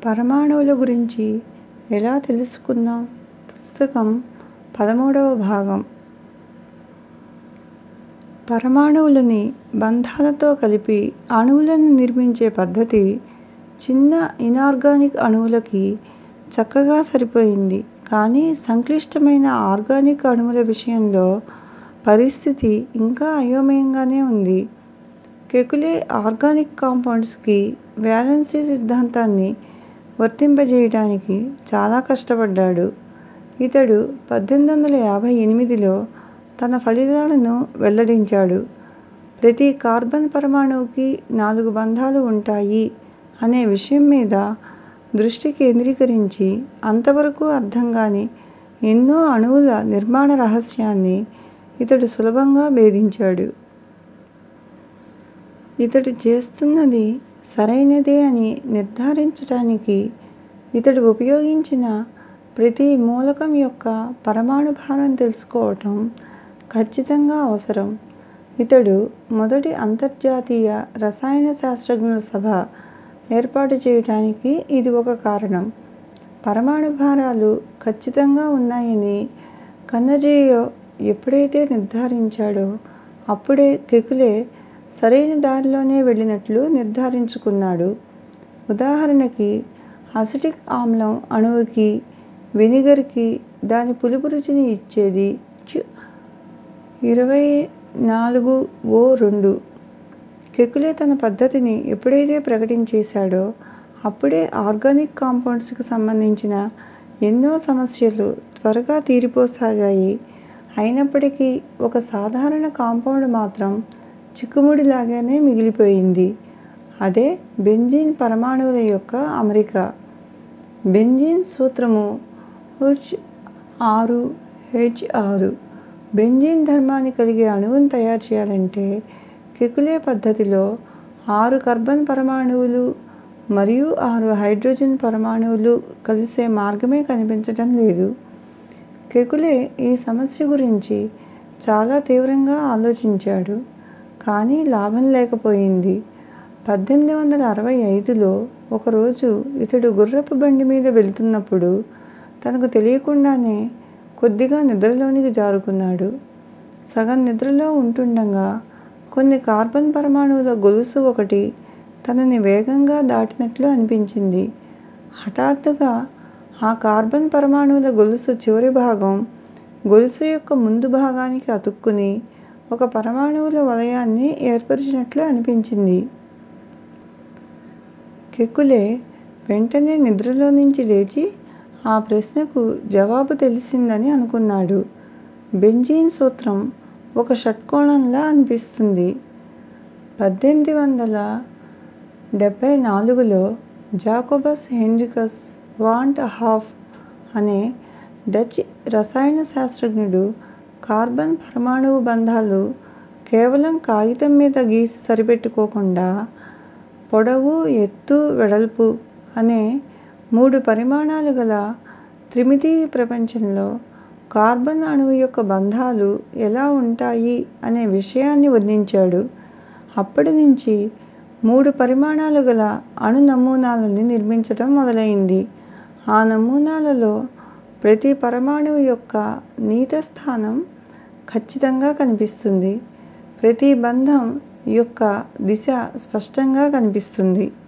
పరమాణువుల గురించి ఎలా తెలుసుకుందాం పుస్తకం పదమూడవ భాగం పరమాణువులని బంధాలతో కలిపి అణువులను నిర్మించే పద్ధతి చిన్న ఇనార్గానిక్ అణువులకి చక్కగా సరిపోయింది కానీ సంక్లిష్టమైన ఆర్గానిక్ అణువుల విషయంలో పరిస్థితి ఇంకా అయోమయంగానే ఉంది కెకులే ఆర్గానిక్ కాంపౌండ్స్ కి వాలెన్సీ సిద్ధాంతాన్ని వర్తింపజేయడానికి చాలా కష్టపడ్డాడు ఇతడు పద్దెనిమిది వందల యాభై ఎనిమిదిలో తన ఫలితాలను వెల్లడించాడు ప్రతి కార్బన్ పరమాణువుకి నాలుగు బంధాలు ఉంటాయి అనే విషయం మీద దృష్టి కేంద్రీకరించి అంతవరకూ అర్థంకాని ఎన్నో అణువుల నిర్మాణ రహస్యాన్ని ఇతడు సులభంగా భేదించాడు ఇతడు చేస్తున్నది సరైనదే అని నిర్ధారించటానికి ఇతడు ఉపయోగించిన ప్రతి మూలకం యొక్క పరమాణు భారం తెలుసుకోవటం ఖచ్చితంగా అవసరం ఇతడు మొదటి అంతర్జాతీయ రసాయన శాస్త్రజ్ఞుల సభ ఏర్పాటు చేయటానికి ఇది ఒక కారణం పరమాణు భారాలు ఖచ్చితంగా ఉన్నాయని కనర్జియో ఎప్పుడైతే నిర్ధారించాడో అప్పుడే కెకులే సరైన దారిలోనే వెళ్ళినట్లు నిర్ధారించుకున్నాడు ఉదాహరణకి అసిటిక్ ఆమ్లం అణువుకి వెనిగర్ కి దాని పులుపు రుచిని ఇచ్చేది ఇరవై నాలుగు ఓ రెండు కెకులే తన పద్ధతిని ఎప్పుడైతే ప్రకటించేశాడో అప్పుడే ఆర్గానిక్ కాంపౌండ్స్ కి సంబంధించిన ఎన్నో సమస్యలు త్వరగా తీరిపోసాగాయి అయినప్పటికీ ఒక సాధారణ కాంపౌండ్ మాత్రం చిక్కుముడిలాగానే మిగిలిపోయింది అదే బెంజీన్ పరమాణువుల యొక్క అమరిక బెంజీన్ సూత్రము హుచ్ ఆరు హెచ్ ఆరు బెంజీన్ ధర్మాన్ని కలిగే అణువును తయారు చేయాలంటే కెకులే పద్ధతిలో ఆరు కార్బన్ పరమాణువులు మరియు ఆరు హైడ్రోజన్ పరమాణువులు కలిసే మార్గమే కనిపించటం లేదు కెకులే ఈ సమస్య గురించి చాలా తీవ్రంగా ఆలోచించాడు కానీ లాభం లేకపోయింది పద్దెనిమిది వందల అరవై ఐదులో ఒకరోజు ఇతడు గుర్రపు బండి మీద వెళ్తున్నప్పుడు తనకు తెలియకుండానే కొద్దిగా నిద్రలోనికి జారుకున్నాడు సగం నిద్రలో ఉంటుండగా కొన్ని కార్బన్ పరమాణువుల గొలుసు ఒకటి తనని వేగంగా దాటినట్లు అనిపించింది హఠాత్తుగా ఆ కార్బన్ పరమాణువుల గొలుసు చివరి భాగం గొలుసు యొక్క ముందు భాగానికి అతుక్కుని ఒక పరమాణువుల వలయాన్ని ఏర్పరిచినట్లు అనిపించింది కెకులే వెంటనే నిద్రలోంచి లేచి ఆ ప్రశ్నకు జవాబు తెలిసిందని అనుకున్నాడు బెంజీన్ సూత్రం ఒక షట్కోణంలా అనిపిస్తుంది పద్దెనిమిది వందల డెబ్బై నాలుగులో జాకోబస్ హెన్రికస్ వాన్ ట్ హాఫ్ అనే డచ్ రసాయన శాస్త్రజ్ఞుడు కార్బన్ పరమాణువు బంధాలు కేవలం కాగితం మీద గీసి సరిపెట్టుకోకుండా పొడవు ఎత్తు వెడల్పు అనే మూడు పరిమాణాలు గల త్రిమితీయ ప్రపంచంలో కార్బన్ అణువు యొక్క బంధాలు ఎలా ఉంటాయి అనే విషయాన్ని వర్ణించాడు అప్పటినుంచి మూడు పరిమాణాలు గల అణు నమూనాలని నిర్మించటం మొదలైంది ఆ నమూనాలలో ప్రతి పరమాణువు యొక్క నిహిత స్థానం ఖచ్చితంగా కనిపిస్తుంది ప్రతి బంధం యొక్క దిశ స్పష్టంగా కనిపిస్తుంది